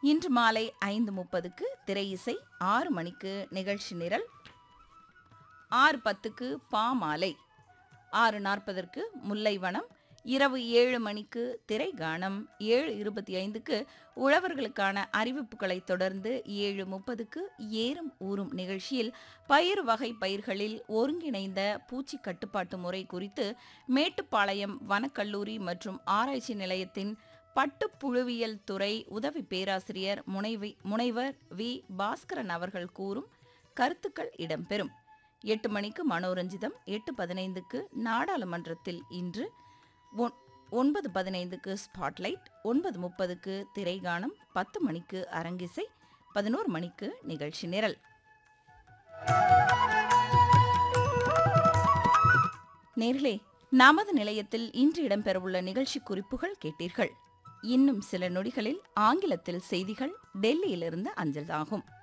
இன்று மாலை ஐந்து முப்பதுக்கு திரை இசை ஆறு மணிக்கு நிகழ்ச்சி நிரல் ஆறு பத்துக்கு பாமாலை ஆறு நாற்பதற்கு முல்லைவனம் இரவு ஏழு மணிக்கு திரை கானம் ஏழு இருபத்தி ஐந்துக்கு உழவர்களுக்கான அறிவிப்புகளை தொடர்ந்து ஏழு முப்பதுக்கு ஏறும் ஊறும் நிகழ்ச்சியில் பயிர் வகை பயிர்களில் ஒருங்கிணைந்த பூச்சி கட்டுப்பாட்டு முறை குறித்து மேட்டுப்பாளையம் வனக்கல்லூரி மற்றும் ஆராய்ச்சி நிலையத்தின் பட்டுப்புழுவியல் துறை உதவி பேராசிரியர் முனைவி முனைவர் வி பாஸ்கரன் அவர்கள் கூறும் கருத்துக்கள் இடம்பெறும் எட்டு மணிக்கு மனோரஞ்சிதம் எட்டு பதினைந்துக்கு நாடாளுமன்றத்தில் இன்று ஒன்- ஒன்பது பதினைந்துக்கு ஸ்பாட்லைட் ஒன்பது முப்பதுக்கு திரைகானம் பத்து மணிக்கு அரங்கிசை பதினோரு மணிக்கு நிகழ்ச்சி நிரல் நேர்களே நமது நிலையத்தில் இன்று இடம்பெறவுள்ள நிகழ்ச்சி குறிப்புகள் கேட்டீர்கள் இன்னும் சில நொடிகளில் ஆங்கிலத்தில் செய்திகள் டெல்லியிலிருந்து அஞ்சல் ஆகும்